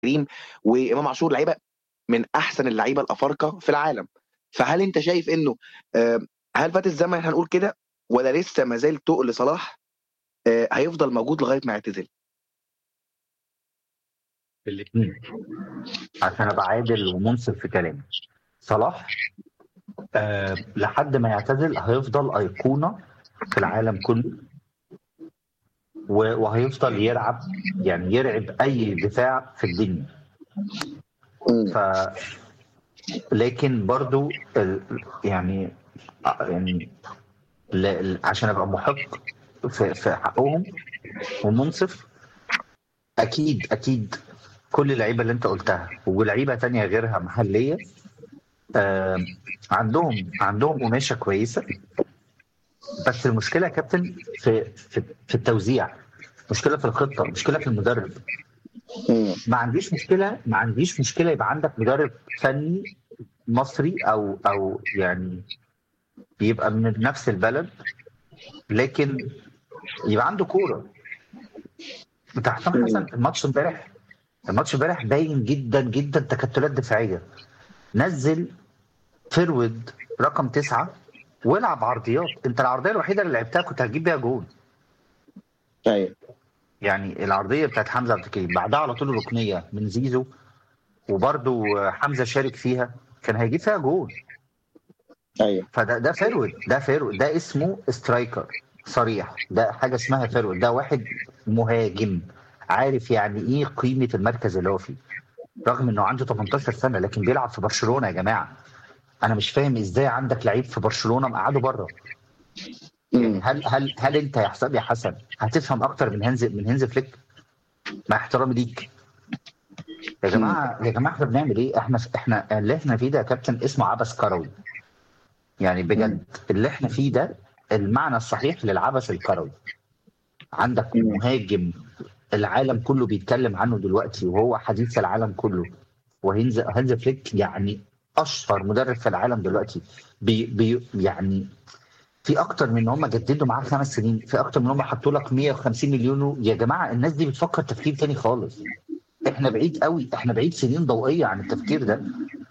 كريم وامام عاشور لعيبه من احسن اللعيبه الافارقه في العالم فهل انت شايف انه آه، هل فات الزمن هنقول كده ولا لسه ما زال تقل صلاح آه، هيفضل موجود لغايه ما يعتزل الاثنين عشان ابقى عادل ومنصف في كلامي صلاح آه لحد ما يعتزل هيفضل ايقونه في العالم كله و- وهيفضل يلعب يعني يرعب اي دفاع في الدنيا ف لكن برضو ال... يعني يعني ل... ل- عشان ابقى محق في, في حقهم ومنصف اكيد اكيد كل اللعيبه اللي انت قلتها ولعيبه تانية غيرها محليه آه عندهم عندهم قماشه كويسه بس المشكله يا كابتن في في, في التوزيع مشكله في الخطه مشكله في المدرب ما عنديش مشكله ما عنديش مشكله يبقى عندك مدرب فني مصري او او يعني يبقى من نفس البلد لكن يبقى عنده كوره انت حسام حسن الماتش امبارح الماتش امبارح باين جدا جدا تكتلات دفاعيه نزل فيرود رقم تسعه والعب عرضيات انت العرضيه الوحيده اللي لعبتها كنت هتجيب بيها جول ايوه يعني العرضيه بتاعت حمزه عبد الكريم بعدها على طول ركنيه من زيزو وبرده حمزه شارك فيها كان هيجيب فيها جول ايوه فده ده فيرود ده فيرود ده اسمه سترايكر صريح ده حاجه اسمها فيرود ده واحد مهاجم عارف يعني ايه قيمه المركز اللي هو فيه رغم انه عنده 18 سنه لكن بيلعب في برشلونه يا جماعه انا مش فاهم ازاي عندك لعيب في برشلونه مقعده بره يعني هل هل هل انت يا حسام يا حسن هتفهم اكتر من هانز من هانز فليك مع احترامي ليك يا جماعه يا جماعه احنا بنعمل ايه احنا احنا اللي احنا فيه ده يا كابتن اسمه عبث كروي يعني بجد اللي احنا فيه ده المعنى الصحيح للعبث الكروي عندك مهاجم العالم كله بيتكلم عنه دلوقتي وهو حديث العالم كله وهينز هانز فليك يعني اشهر مدرب في العالم دلوقتي بي بي يعني في اكتر من ان هم جددوا معاه خمس سنين في اكتر من ان هم حطوا لك 150 مليون يا جماعه الناس دي بتفكر تفكير تاني خالص احنا بعيد قوي احنا بعيد سنين ضوئيه عن التفكير ده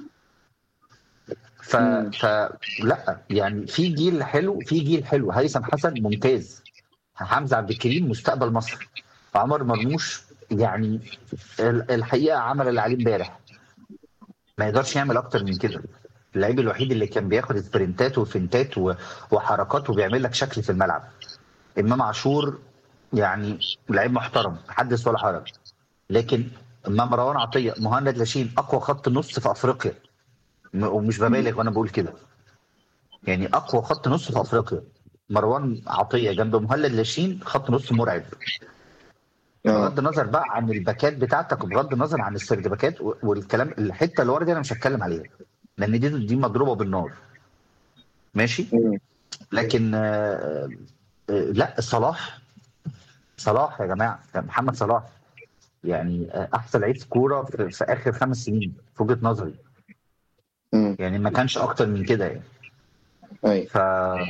ف... ف لا يعني في جيل حلو في جيل حلو هيثم حسن ممتاز حمزه عبد الكريم مستقبل مصر عمر مرموش يعني ال- الحقيقه عمل اللي عليه امبارح ما يقدرش يعمل اكتر من كده اللعيب الوحيد اللي كان بياخد سبرنتات وفنتات و- وحركات وبيعمل لك شكل في الملعب امام عاشور يعني لعيب محترم حدث ولا حرج لكن امام مروان عطيه مهند لاشين اقوى خط نص في افريقيا م- ومش ببالغ وانا بقول كده يعني اقوى خط نص في افريقيا مروان عطيه جنب مهند لاشين خط نص مرعب بغض النظر بقى عن الباكات بتاعتك وبغض النظر عن السرد باكات و- والكلام الحته اللي ورا دي انا مش هتكلم عليها لان دي دي مضروبه بالنار ماشي لكن آه، آه، لا صلاح صلاح يا جماعه محمد صلاح يعني آه، احسن لعيب كوره في, في اخر خمس سنين في وجهه نظري يعني ما كانش اكتر من كده يعني ايوه ف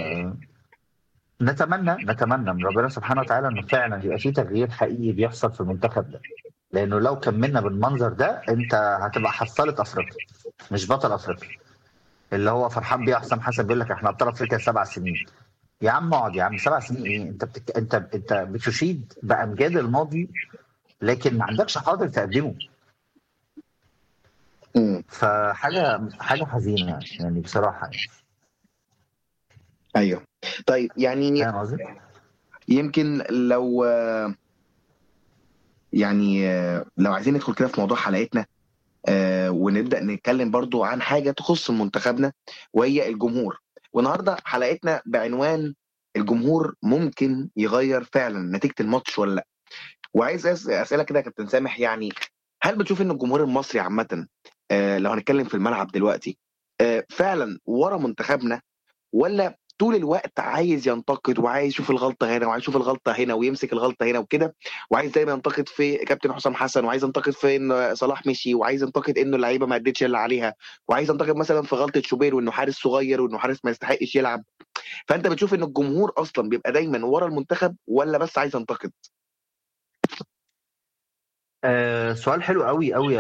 نتمنى نتمنى من ربنا سبحانه وتعالى انه فعلا يبقى في تغيير حقيقي بيحصل في المنتخب ده لانه لو كملنا بالمنظر ده انت هتبقى حصلت افريقيا مش بطل افريقيا اللي هو فرحان بيه حسام حسن بيقول لك احنا ابطال افريقيا سبع سنين يا عم اقعد يا عم سبع سنين ايه انت بتك... انت انت بتشيد بامجاد الماضي لكن ما عندكش حاضر تقدمه فحاجه حاجه حزينه يعني يعني بصراحه يعني ايوه طيب يعني فاهم قصدي؟ يمكن لو يعني لو عايزين ندخل كده في موضوع حلقتنا آه، ونبدا نتكلم برضو عن حاجه تخص منتخبنا وهي الجمهور والنهارده حلقتنا بعنوان الجمهور ممكن يغير فعلا نتيجه الماتش ولا لا وعايز أس- اسئله كده يا كابتن سامح يعني هل بتشوف ان الجمهور المصري عامه آه، لو هنتكلم في الملعب دلوقتي آه، فعلا ورا منتخبنا ولا طول الوقت عايز ينتقد وعايز يشوف الغلطه هنا وعايز يشوف الغلطه هنا ويمسك الغلطه هنا وكده وعايز دايما ينتقد في كابتن حسام حسن وعايز ينتقد في ان صلاح مشي وعايز ينتقد انه اللعيبه ما ادتش اللي عليها وعايز ينتقد مثلا في غلطه شوبير وانه حارس صغير وانه حارس ما يستحقش يلعب فانت بتشوف ان الجمهور اصلا بيبقى دايما ورا المنتخب ولا بس عايز ينتقد آه سؤال حلو قوي قوي